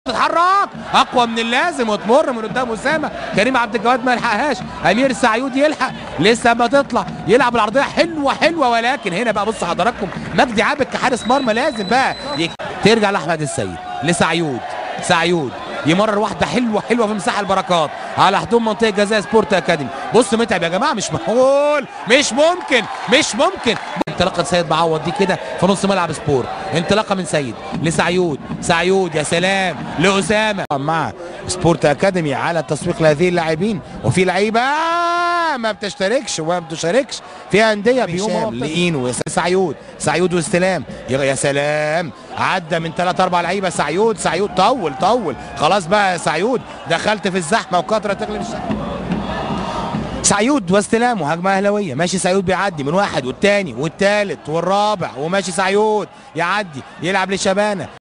تتحرك اقوى من اللازم وتمر من قدام اسامه كريم عبد الجواد ما يلحقهاش امير سعيود يلحق لسه ما تطلع يلعب العرضيه حلوه حلوه ولكن هنا بقى بص حضراتكم مجدي عابد كحارس مرمى لازم بقى يك- ترجع لاحمد السيد لسعيود سعيود يمرر واحده حلوه حلوه في مساحه البركات على حدود منطقه جزاء سبورت اكاديمي بص متعب يا جماعه مش معقول مش ممكن مش ممكن انطلاقه سيد معوض دي كده في نص ملعب سبور انطلاقه من سيد لسعيود سعيود يا سلام لاسامه مع سبورت اكاديمي على تسويق لهذه اللاعبين وفي لعيبه ما بتشتركش وما بتشاركش في انديه بيوم لاينو يا سعيود سعيود واستلام يا يا سلام عدى من ثلاث اربع لعيبه سعيود سعيود طول طول خلاص بقى يا سعيود دخلت في الزحمه وكثره تغلب الشكل سعيود واستلام وهجمه اهلاويه ماشي سعيود بيعدي من واحد والتاني والتالت والرابع وماشي سعيود يعدي يلعب لشبانه